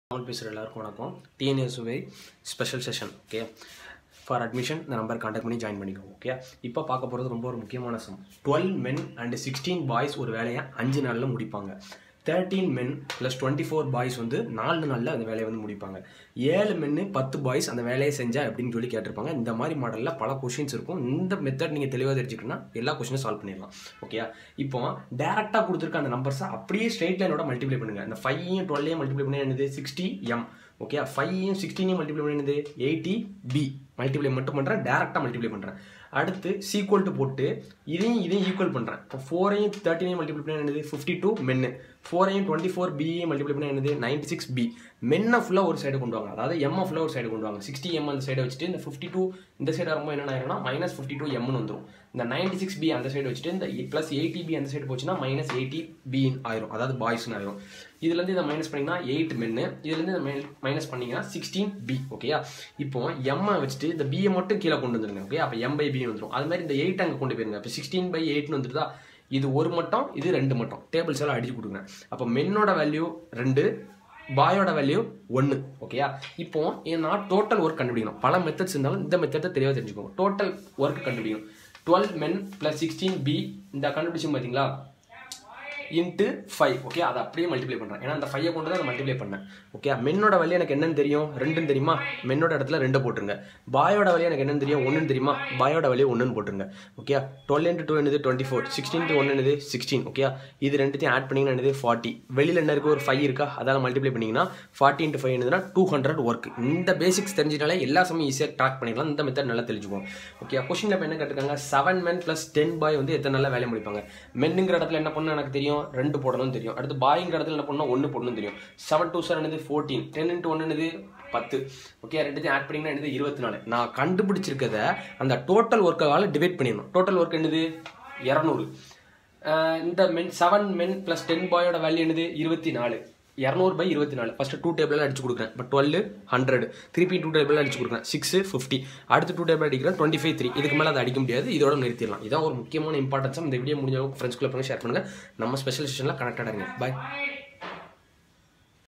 தமிழ் பேசுகிற எல்லாருக்கும் வணக்கம் டிஎன்எஸ்வே special session okay for admission இந்த நம்பர் கான்டாக்ட் பண்ணி ஜாயின் பண்ணிக்கோங்க ஓகே இப்போ பார்க்க போகிறது ரொம்ப ஒரு முக்கியமான sum twelve men and sixteen boys ஒரு வேலையை அஞ்சு நாளில் முடிப்பாங்க thirteen men plus twenty four boys வந்து நாலு நாளில் அந்த வேலையை வந்து முடிப்பாங்க ஏழு மென்னு பத்து பாய்ஸ் அந்த வேலையை செஞ்சா அப்படின்னு சொல்லி கேட்டிருப்பாங்க இந்த மாதிரி மாடலில் பல கொஷின்ஸ் இருக்கும் இந்த மெத்தட் நீங்கள் தெளிவாக தெரிஞ்சுக்கணும்னா எல்லா கொஷினும் சால்வ் பண்ணிடலாம் ஓகே இப்போ டேரெக்டாக கொடுத்துருக்க அந்த நம்பர்ஸை அப்படியே ஸ்ட்ரெயிட் லைனோட மல்டிப்ளை பண்ணுங்க இந்த ஃபைவையும் டுவெல்லையும் மல்டிப்ளை பண்ணி என்னது சிக்ஸ்டி எம் ஓகே ஃபைவையும் சிக்ஸ்டீனையும் மல்டிப்ளை பண்ணி என்னது எயிட்டி பி மல்டிப்ளை மட்டும் பண்ணுறேன் டேரெக்டாக மல்டிப்ளை பண்ணுறேன் அடுத்து சீக்வல் டு போட்டு இதையும் இதையும் ஈக்குவல் பண்ணுறேன் இப்போ ஃபோரையும் தேர்ட்டினையும் மல்டிப்ளை பண்ணி என்னது ஃபிஃப்டி டூ மென்னு ஃபோரையும் டுவெண்ட்டி ஃபோர் பியையும் மல்டிப்ளை பண்ணி என்னது நைன்டி சிக்ஸ் பி மென்னை ஃபுல்லாக ஒரு சைடு கொண்டு வாங்க அதாவது எம்மை ஃபுல்லாக ஒரு சைடு கொண்டு வாங்க சிக்ஸ்டி எம் அந்த சைடை வச்சுட்டு இந்த ஃபிஃப்டி டூ இந்த சைடு வரும்போது என்ன ஆயிரும்னா மைனஸ் ஃபிஃப்டி டூ எம்னு வந்துடும் இந்த நைன்டி சிக்ஸ் பி அந்த சைடு வச்சுட்டு இந்த ப்ளஸ் எயிட்டி பி அந்த சைடு போச்சுன்னா மைனஸ் எயிட்டி பி ஆயிரும் அதாவது பாய்ஸ்னு ஆயிரும் இதுலேருந்து இதை மைனஸ் பண்ணிங்கன்னா எயிட் மென்னு இதுலேருந்து இதை மைனஸ் பண்ணிங்கன்னா சிக்ஸ்டீன் பி ஓகேயா இப்போ எம்மை வச்சுட்டு இந்த பியை மட்டும் கீழே கொண்டு வந்துருங்க ஓகே அப்போ எம் பை பி வந்துடும் அது மாதிரி இந்த எயிட் அங்கே கொண்டு போயிருங்க இப்போ சிக்ஸ்டீன் பை எயிட்னு வந்துருதா இது ஒரு மட்டும் இது ரெண்டு மட்டும் டேபிள்ஸ் எல்லாம் அடிச்சு கொடுங்க அப்போ மென்னோட வேல்யூ ரெண்டு பாயோட வேல்யூ ஒன்று ஓகேயா இப்போ நான் டோட்டல் ஒர்க் கண்டுபிடிக்கணும் பல மெத்தட்ஸ் இருந்தாலும் இந்த மெத்தடை தெளிவாக தெரிஞ்சுக்கோங்க டோட்டல் ஒர்க் கண்டுபிடிக்கணும் twelve men plus sixteen B இந்த கண்டுபிடிச்சு பார்த்தீங்களா இன்ட்டு ஃபைவ் ஓகே அதை அப்படியே மல்டிப்ளை பண்ணுறேன் ஏன்னா அந்த ஃபைவை கொண்டு தான் மல்டிப்ளை பண்ணேன் ஓகே மென்னோட வழி எனக்கு என்னன்னு தெரியும் ரெண்டுன்னு தெரியுமா மென்னோட இடத்துல ரெண்டு போட்டுருங்க பாயோட வழி எனக்கு என்னன்னு தெரியும் ஒன்றுன்னு தெரியுமா பாயோட வழி ஒன்றுன்னு போட்டுருங்க ஓகே டுவெல் இன்ட்டு டூ என்னது டுவெண்ட்டி ஃபோர் சிக்ஸ்டீன் டு ஒன்று என்னது சிக்ஸ்டீன் ஓகே இது ரெண்டுத்தையும் ஆட் பண்ணிங்கன்னா என்னது ஃபார்ட்டி வெளியில் என்ன இருக்குது ஒரு ஃபைவ் இருக்கா அதால் மல்டிப்ளை பண்ணிங்கன்னா ஃபார்ட்டி இன்ட்டு ஃபைவ் என்னதுன்னா டூ ஹண்ட்ரட் ஒர்க் இந்த பேசிக்ஸ் தெரிஞ்சினாலே எல்லா சமயம் ஈஸியாக ட்ராக் பண்ணிடலாம் இந்த மெத்தட் நல்லா தெரிஞ்சுக்குவோம் ஓகே கொஸ்டினில் இப்போ என்ன கேட்டிருக்காங்க seven men plus ten boy வந்து எத்தனை நாளில் வேலையை முடிப்பாங்க மென்னுங்கிற இடத்துல என்ன பண்ணணும் எனக்கு தெரியும் ரெண்டு போடணும்னு தெரியும் அடுத்து பாய்ங்கிற இடத்துல என்ன பண்ணணும் ஒன்று போடணும்னு தெரியும் செவன் டூ சார் என்னது ஃபோர்டீன் டென் இன்ட்டு ஒன்று என்னது பத்து ஓகே ரெண்டுத்தையும் ஆட் பண்ணிங்கன்னா என்னது இருபத்தி நாலு நான் கண்டுபிடிச்சிருக்கத அந்த டோட்டல் ஒர்க்கால டிவைட் பண்ணிடணும் டோட்டல் ஒர்க் என்னது இரநூறு இந்த men seven men plus ten பாயோட வேல்யூ என்னது இருபத்தி நாலு இரநூறு பை இருபத்தி நாலு ஃபஸ்ட்டு டூ டேபிள் அடிச்சு கொடுக்குறேன் இப்போ டுவெல் ஹண்ட்ரட் திருப்பி டூ டேபிள் அடிச்சு கொடுக்குறேன் சிக்ஸ் ஃபிஃப்டி அடுத்து டூ டேபிள் அடிக்கிறேன் டுவெண்ட்டி ஃபைவ் த்ரீ இதுக்கு மேலே அதை அடிக்க முடியாது இதோட நிறுத்திடலாம் இதான் ஒரு முக்கியமான இம்பார்ட்டன்ஸ் இந்த வீடியோ முடிஞ்சவங்க ஃப்ரெண்ட்ஸ்குள்ளே பண்ணி ஷேர் பண்ணுங்கள் நம்ம ஸ்பெஷல் செஷனில் கனெக்டடாக இருங்க பாய்